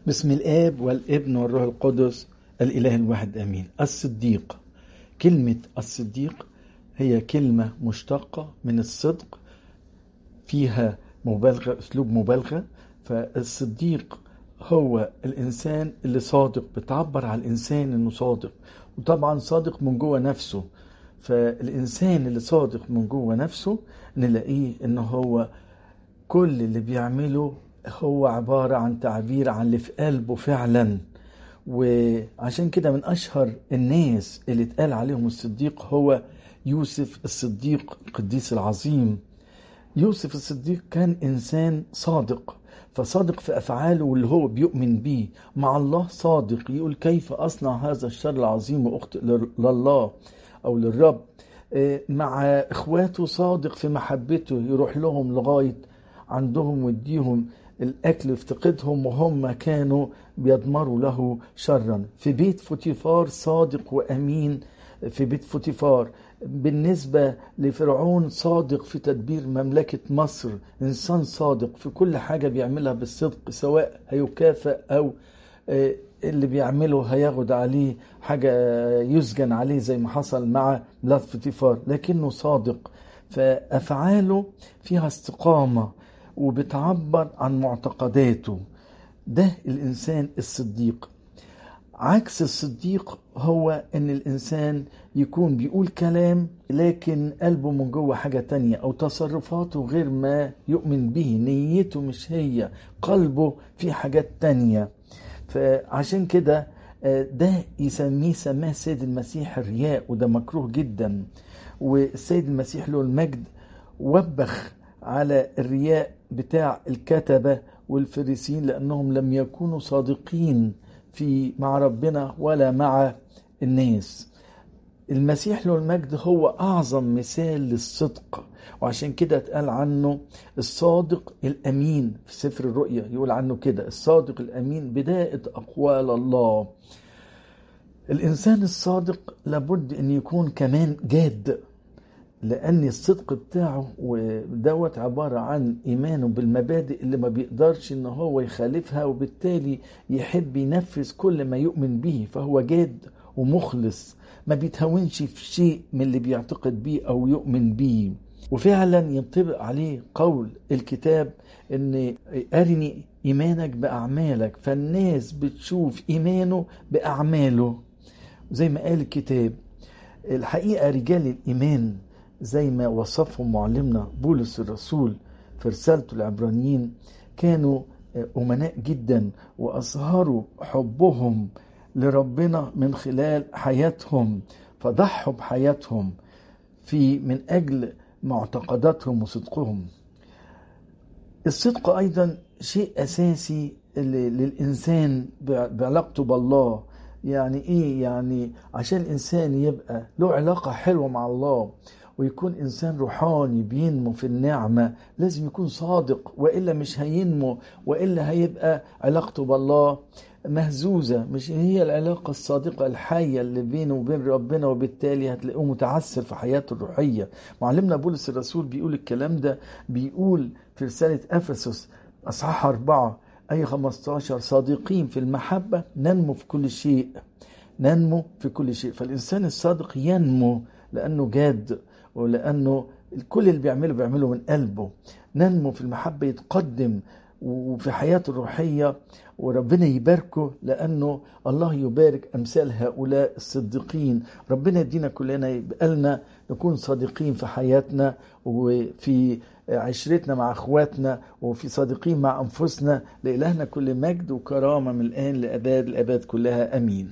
بسم الآب والابن والروح القدس الإله الواحد آمين الصديق كلمة الصديق هي كلمة مشتقة من الصدق فيها مبالغة أسلوب مبالغة فالصديق هو الإنسان اللي صادق بتعبر على الإنسان إنه صادق وطبعا صادق من جوه نفسه فالإنسان اللي صادق من جوه نفسه نلاقيه إنه هو كل اللي بيعمله هو عبارة عن تعبير عن اللي في قلبه فعلا وعشان كده من أشهر الناس اللي اتقال عليهم الصديق هو يوسف الصديق القديس العظيم يوسف الصديق كان إنسان صادق فصادق في أفعاله واللي هو بيؤمن بيه مع الله صادق يقول كيف أصنع هذا الشر العظيم وأخطئ لله أو للرب مع إخواته صادق في محبته يروح لهم لغاية عندهم ويديهم الأكل يفتقدهم وهم كانوا بيضمروا له شرا في بيت فوتيفار صادق وأمين في بيت فوتيفار بالنسبة لفرعون صادق في تدبير مملكة مصر إنسان صادق في كل حاجة بيعملها بالصدق سواء هيكافئ أو اللي بيعمله هياخد عليه حاجة يسجن عليه زي ما حصل مع ملاذ فوتيفار لكنه صادق فأفعاله فيها استقامة وبتعبر عن معتقداته ده الإنسان الصديق عكس الصديق هو ان الانسان يكون بيقول كلام لكن قلبه من جوه حاجة تانية او تصرفاته غير ما يؤمن به نيته مش هي قلبه في حاجات تانية فعشان كده ده يسميه سماه السيد المسيح الرياء وده مكروه جدا والسيد المسيح له المجد وبخ على الرياء بتاع الكتبة والفريسين لأنهم لم يكونوا صادقين في مع ربنا ولا مع الناس المسيح له المجد هو أعظم مثال للصدق وعشان كده اتقال عنه الصادق الأمين في سفر الرؤيا يقول عنه كده الصادق الأمين بداية أقوال الله الإنسان الصادق لابد أن يكون كمان جاد لأن الصدق بتاعه ودوت عبارة عن إيمانه بالمبادئ اللي ما بيقدرش إن هو يخالفها وبالتالي يحب ينفذ كل ما يؤمن به فهو جاد ومخلص ما بيتهونش في شيء من اللي بيعتقد بيه أو يؤمن بيه وفعلا ينطبق عليه قول الكتاب ان ارني ايمانك باعمالك فالناس بتشوف ايمانه باعماله زي ما قال الكتاب الحقيقه رجال الايمان زي ما وصفهم معلمنا بولس الرسول في رسالته العبرانيين كانوا أمناء جدا وأظهروا حبهم لربنا من خلال حياتهم فضحوا بحياتهم في من أجل معتقداتهم وصدقهم الصدق أيضا شيء أساسي للإنسان بعلاقته بالله يعني إيه يعني عشان الإنسان يبقى له علاقة حلوة مع الله ويكون إنسان روحاني بينمو في النعمة لازم يكون صادق وإلا مش هينمو وإلا هيبقى علاقته بالله مهزوزة مش هي العلاقة الصادقة الحية اللي بينه وبين ربنا وبالتالي هتلاقوه متعثر في حياته الروحية معلمنا بولس الرسول بيقول الكلام ده بيقول في رسالة أفسس أصحاح أربعة أي 15 صادقين في المحبة ننمو في كل شيء ننمو في كل شيء فالإنسان الصادق ينمو لأنه جاد ولأنه كل اللي بيعمله بيعمله من قلبه ننمو في المحبة يتقدم وفي حياته الروحية وربنا يباركه لأنه الله يبارك أمثال هؤلاء الصديقين ربنا يدينا كلنا يبقى لنا نكون صادقين في حياتنا وفي عشرتنا مع اخواتنا وفي صادقين مع انفسنا لإلهنا كل مجد وكرامه من الان لاباد الاباد كلها امين